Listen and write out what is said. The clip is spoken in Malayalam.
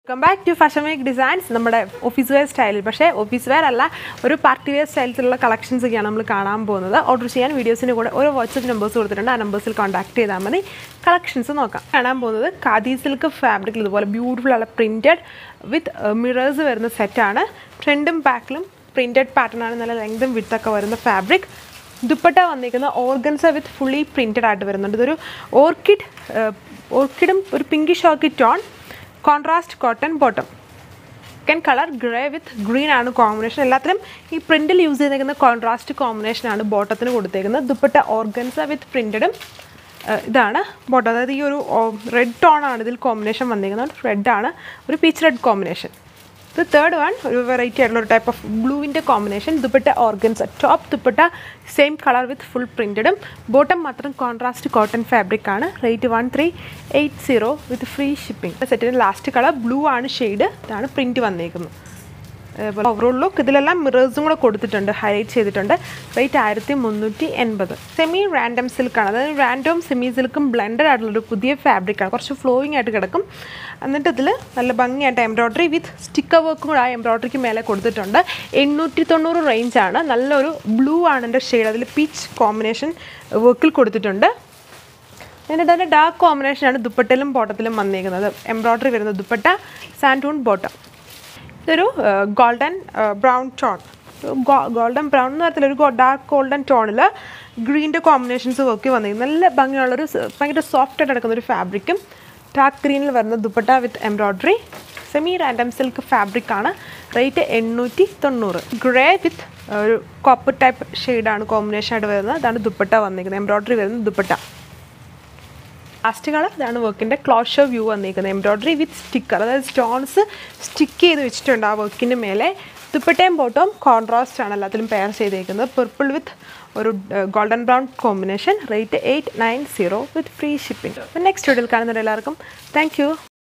welcome back to fashion make designs നമ്മുടെ ഓഫീസ് വെയർ സ്റ്റൈലിൽ പക്ഷേ ഓഫീസ് വെയർ അല്ല ഒരു പാർട്ടി വെയർ സ്റ്റൈൽസിലുള്ള കളക്ഷൻസ് ഒക്കെയാണ് നമ്മൾ കാണാൻ പോകുന്നത് ഓർഡർ ചെയ്യാൻ വീഡിയോസിന് കൂടെ ഓരോ വാട്സപ്പ് നമ്പേഴ്സ് കൊടുത്തിട്ടുണ്ട് ആ നമ്പേഴ്സിൽ കോൺടാക്ട് ചെയ്താൽ മതി കളക്ഷൻസ് നോക്കാം കാണാൻ പോകുന്നത് ഖാദി സിൽക്ക് ഫാബ്രിക്കിൽ ഇതുപോലെ ബ്യൂട്ടിഫുൾ ഉള്ള പ്രിൻറ്റഡ് വിത്ത് മിറേഴ്സ് വരുന്ന സെറ്റാണ് ഫ്രണ്ടും ബാക്കിലും പ്രിൻറ്റഡ് പാറ്റേൺ ആണ് നല്ല ലെങ്തും വിത്തൊക്കെ വരുന്ന ഫാബ്രിക് ദുപ്പട്ട വന്നിരിക്കുന്ന ഓർഗൻസ വിത്ത് ഫുള്ളി പ്രിൻറ്റഡ് ആയിട്ട് വരുന്നുണ്ട് ഇതൊരു ഓർക്കിഡ് ഓർക്കിഡും ഒരു pinkish orchid tone contrast cotton bottom second colour grey with green ആണ് കോമ്പിനേഷൻ എല്ലാത്തിലും ഈ പ്രിൻറ്റിൽ യൂസ് ചെയ്തേക്കുന്ന കോൺട്രാസ്റ്റ് കോമ്പിനേഷൻ ആണ് ബോട്ടത്തിന് കൊടുത്തേക്കുന്നത് ദുപ്പട്ട ഓർഗൻസ വിത്ത് പ്രിൻറ്റഡും ഇതാണ് ബോട്ടം അതായത് ഈ ഒരു റെഡ് ടോൺ ആണ് ഇതിൽ കോമ്പിനേഷൻ വന്നിരിക്കുന്നത് റെഡ് ആണ് ഒരു പീച്ച് റെഡ് കോമ്പിനേഷൻ ഇത് തേർഡ് വൺ ഒരു വെറൈറ്റി ആയിട്ടുള്ള ഒരു ടൈപ്പ് ഓഫ് ബ്ലൂവിൻ്റെ combination dupatta organza top dupatta same colour with full പ്രിൻറ്റഡും ബോട്ടം മാത്രം കോൺട്രാസ്റ്റ് കോട്ടൺ ഫാബ്രിക് ആണ് rate one three eight zero with free shipping സെറ്റിൻ്റെ ലാസ്റ്റ് കളർ ബ്ലൂ ആണ് ഷെയ്ഡ് ഇതാണ് പ്രിൻറ്റ് വന്നേക്കുന്നത് അതുപോലെ ഓവറോൾ ലുക്ക് ഇതിലെല്ലാം മിറേഴ്സും കൂടെ കൊടുത്തിട്ടുണ്ട് ഹൈലൈറ്റ് ചെയ്തിട്ടുണ്ട് റേറ്റ് ആയിരത്തി മുന്നൂറ്റി എൺപത് സെമി റാൻഡം സിൽക്കാണ് അതായത് റാൻഡവും സെമി സിൽക്കും ബ്ലെൻഡഡ് ആയിട്ടുള്ളൊരു പുതിയ ഫാബ്രിക്കാണ് കുറച്ച് ഫ്ലോയിങ് ആയിട്ട് കിടക്കും എന്നിട്ട് ഇതിൽ നല്ല ഭംഗിയായിട്ട് എംബ്രോയ്ഡറി വിത്ത് സ്റ്റിക്കർ വർക്കും കൂടെ ആ എംബ്രോയ്ഡറിക്ക് മേലെ കൊടുത്തിട്ടുണ്ട് എണ്ണൂറ്റി തൊണ്ണൂറ് റേഞ്ചാണ് നല്ലൊരു ബ്ലൂ ആണ് എൻ്റെ ഷെയ്ഡ് അതിൽ പീച്ച് കോമ്പിനേഷൻ വർക്കിൽ കൊടുത്തിട്ടുണ്ട് എന്നിട്ട് അതിൻ്റെ ഡാർക്ക് കോമ്പിനേഷനാണ് ദുപ്പട്ടയിലും ബോട്ടത്തിലും വന്നിരിക്കുന്നത് എംബ്രോയ്ഡറി വരുന്ന ദുപ്പട്ട സാൻഡൂൺ ബോട്ടം ഇതൊരു golden brown tone golden brown എന്ന് പറയത്തില്ല ഒരു ഡാർക്ക് ഗോൾഡൻ ടോണിൽ ഗ്രീൻ്റെ കോമ്പിനേഷൻസ് ഒക്കെ വന്നിരിക്കുന്നത് നല്ല ഭംഗിയുള്ളൊരു സ് ഭയങ്കര സോഫ്റ്റ് ആയിട്ട് കിടക്കുന്ന ഒരു ഫാബ്രിക്കും ഡാർക്ക് ഗ്രീനിൽ വരുന്ന dupatta with embroidery semi random silk fabric ആണ് റേറ്റ് എണ്ണൂറ്റി തൊണ്ണൂറ് ഗ്രേ വിത്ത് ഒരു കോപ്പർ ടൈപ്പ് ഷെയ്ഡാണ് കോമ്പിനേഷൻ ആയിട്ട് വരുന്നത് അതാണ് ദുപ്പട്ട വന്നിരിക്കുന്നത് എംബ്രോയ്ഡറി വരുന്ന ദുപ്പട്ട ലാസ്റ്റ് കളർ ഇതാണ് വർക്കിൻ്റെ ക്ലോഷർ വ്യൂ വന്നിരിക്കുന്നത് എംബ്രോയ്ഡറി വിത്ത് സ്റ്റിക്കർ അതായത് സ്റ്റോൺസ് സ്റ്റിക്ക് ചെയ്ത് വെച്ചിട്ടുണ്ട് ആ വർക്കിൻ്റെ മേലെ ദുപ്പട്ടയും ബോട്ടവും കോൺട്രാസ്റ്റ് ആണ് എല്ലാത്തിലും പെയർ ചെയ്തേക്കുന്നത് പർപ്പിൾ വിത്ത് ഒരു golden brown combination rate eight nine zero with free shipping next വീഡിയോയിൽ കാണുന്നുണ്ട് എല്ലാവർക്കും താങ്ക്